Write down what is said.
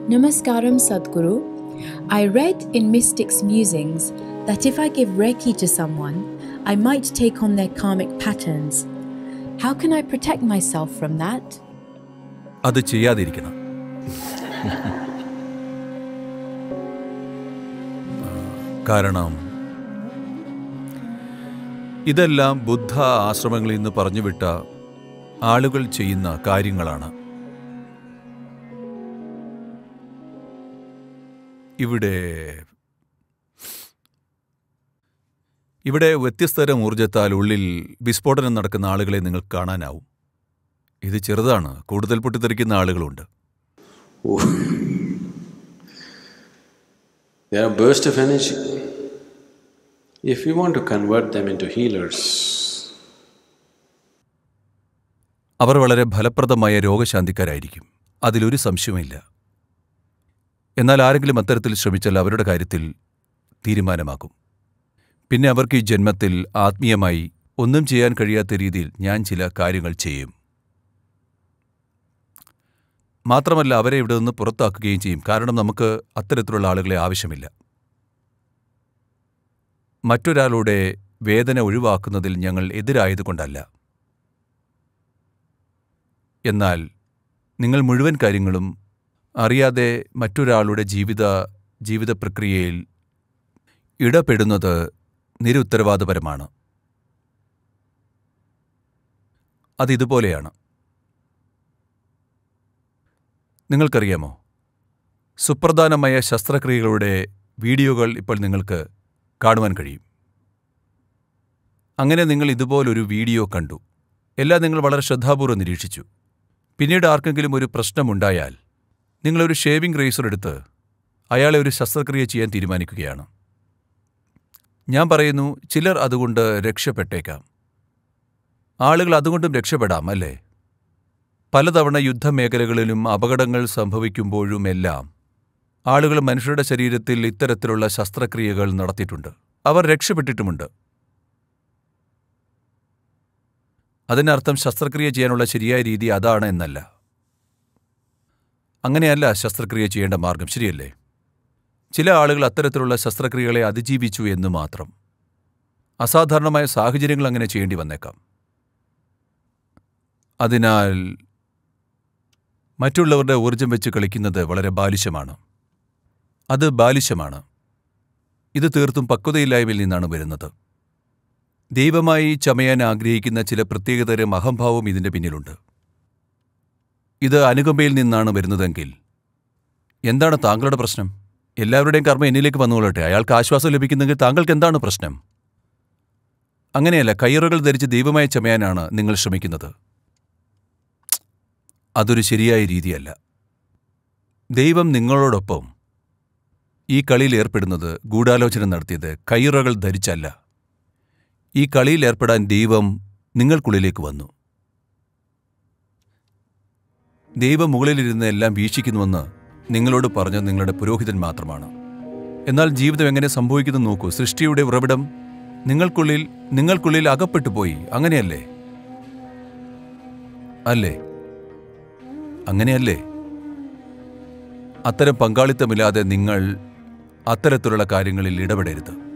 Namaskaram Sadhguru. I read in Mystic's Musings that if I give Reiki to someone, I might take on their karmic patterns. How can I protect myself from that? അത് ചെയ്യാതിരിക്കണം കാരണം ഇതെല്ലാം ബുദ്ധ ആശ്രമങ്ങളിൽ നിന്ന് പറഞ്ഞുവിട്ട ആളുകൾ ചെയ്യുന്ന കാര്യങ്ങളാണ് ഇവിടെ ഇവിടെ വ്യത്യസ്തതരം ഊർജത്താൽ ഉള്ളിൽ വിസ്ഫോടനം നടക്കുന്ന ആളുകളെ നിങ്ങൾക്ക് കാണാനാവും ഇത് ചെറുതാണ് കൂടുതൽ പൊട്ടിത്തെറിക്കുന്ന ആളുകളുണ്ട് They are burst of energy. If you want to convert them into healers, അവർ വളരെ ഫലപ്രദമായ രോഗശാന്തിക്കാരായിരിക്കും അതിലൊരു സംശയവുമില്ല എന്നാൽ ആരെങ്കിലും അത്തരത്തിൽ ശ്രമിച്ചാൽ അവരുടെ കാര്യത്തിൽ തീരുമാനമാകും പിന്നെ അവർക്ക് ഈ ജന്മത്തിൽ ആത്മീയമായി ഒന്നും ചെയ്യാൻ കഴിയാത്ത രീതിയിൽ ഞാൻ ചില കാര്യങ്ങൾ ചെയ്യും മാത്രമല്ല അവരെ ഇവിടെ നിന്ന് പുറത്താക്കുകയും ചെയ്യും കാരണം നമുക്ക് അത്തരത്തിലുള്ള ആളുകളെ ആവശ്യമില്ല മറ്റൊരാളുടെ വേദന ഒഴിവാക്കുന്നതിൽ ഞങ്ങൾ എതിരായതുകൊണ്ടല്ല എന്നാൽ നിങ്ങൾ മുഴുവൻ കാര്യങ്ങളും അറിയാതെ മറ്റൊരാളുടെ ജീവിത ജീവിത പ്രക്രിയയിൽ ഇടപെടുന്നത് നിരുത്തരവാദപരമാണ് അതിതുപോലെയാണ് നിങ്ങൾക്കറിയാമോ സുപ്രധാനമായ ശസ്ത്രക്രിയകളുടെ വീഡിയോകൾ ഇപ്പോൾ നിങ്ങൾക്ക് കാണുവാൻ കഴിയും അങ്ങനെ നിങ്ങൾ ഇതുപോലൊരു വീഡിയോ കണ്ടു എല്ലാം നിങ്ങൾ വളരെ ശ്രദ്ധാപൂർവ്വം നിരീക്ഷിച്ചു പിന്നീട് ആർക്കെങ്കിലും ഒരു പ്രശ്നമുണ്ടായാൽ നിങ്ങളൊരു ഷേവിംഗ് റേസർ എടുത്ത് അയാളെ ഒരു ശസ്ത്രക്രിയ ചെയ്യാൻ തീരുമാനിക്കുകയാണ് ഞാൻ പറയുന്നു ചിലർ അതുകൊണ്ട് രക്ഷപ്പെട്ടേക്കാം ആളുകൾ അതുകൊണ്ടും രക്ഷപ്പെടാം അല്ലേ പലതവണ യുദ്ധമേഖലകളിലും അപകടങ്ങൾ സംഭവിക്കുമ്പോഴുമെല്ലാം ആളുകൾ മനുഷ്യരുടെ ശരീരത്തിൽ ഇത്തരത്തിലുള്ള ശസ്ത്രക്രിയകൾ നടത്തിയിട്ടുണ്ട് അവർ രക്ഷപ്പെട്ടിട്ടുമുണ്ട് അതിനർത്ഥം ശസ്ത്രക്രിയ ചെയ്യാനുള്ള ശരിയായ രീതി അതാണ് എന്നല്ല അങ്ങനെയല്ല ശസ്ത്രക്രിയ ചെയ്യേണ്ട മാർഗം ശരിയല്ലേ ചില ആളുകൾ അത്തരത്തിലുള്ള ശസ്ത്രക്രിയകളെ അതിജീവിച്ചു എന്ന് മാത്രം അസാധാരണമായ സാഹചര്യങ്ങൾ അങ്ങനെ ചെയ്യേണ്ടി വന്നേക്കാം അതിനാൽ മറ്റുള്ളവരുടെ ഊർജം വെച്ച് കളിക്കുന്നത് വളരെ ബാലിശമാണ് അത് ബാലിശമാണ് ഇത് തീർത്തും പക്വതയില്ലായ്മയിൽ നിന്നാണ് വരുന്നത് ദൈവമായി ചമയാൻ ആഗ്രഹിക്കുന്ന ചില പ്രത്യേകതരം അഹംഭാവം ഇതിന്റെ പിന്നിലുണ്ട് ഇത് അനുകമ്പയിൽ നിന്നാണ് വരുന്നതെങ്കിൽ എന്താണ് താങ്കളുടെ പ്രശ്നം എല്ലാവരുടെയും കർമ്മം എന്നിലേക്ക് വന്നുകൊള്ളട്ടെ അയാൾക്ക് ആശ്വാസം ലഭിക്കുന്നെങ്കിൽ താങ്കൾക്ക് എന്താണ് പ്രശ്നം അങ്ങനെയല്ല കയ്യറുകൾ ധരിച്ച് ദൈവമായി ചമയാനാണ് നിങ്ങൾ ശ്രമിക്കുന്നത് അതൊരു ശരിയായ രീതിയല്ല ദൈവം നിങ്ങളോടൊപ്പം ഈ കളിയിൽ ഏർപ്പെടുന്നത് ഗൂഢാലോചന നടത്തിയത് കയ്യുറകൾ ധരിച്ചല്ല ഈ കളിയിൽ ഏർപ്പെടാൻ ദൈവം നിങ്ങൾക്കുള്ളിലേക്ക് വന്നു ദൈവം മുകളിലിരുന്ന് എല്ലാം വീക്ഷിക്കുന്നുവെന്ന് നിങ്ങളോട് പറഞ്ഞ നിങ്ങളുടെ പുരോഹിതൻ മാത്രമാണ് എന്നാൽ ജീവിതം എങ്ങനെ സംഭവിക്കുന്നു നോക്കൂ സൃഷ്ടിയുടെ ഉറവിടം നിങ്ങൾക്കുള്ളിൽ നിങ്ങൾക്കുള്ളിൽ അകപ്പെട്ടു പോയി അങ്ങനെയല്ലേ അല്ലേ അങ്ങനെയല്ലേ അത്തരം പങ്കാളിത്തമില്ലാതെ നിങ്ങൾ അത്തരത്തിലുള്ള കാര്യങ്ങളിൽ ഇടപെടരുത്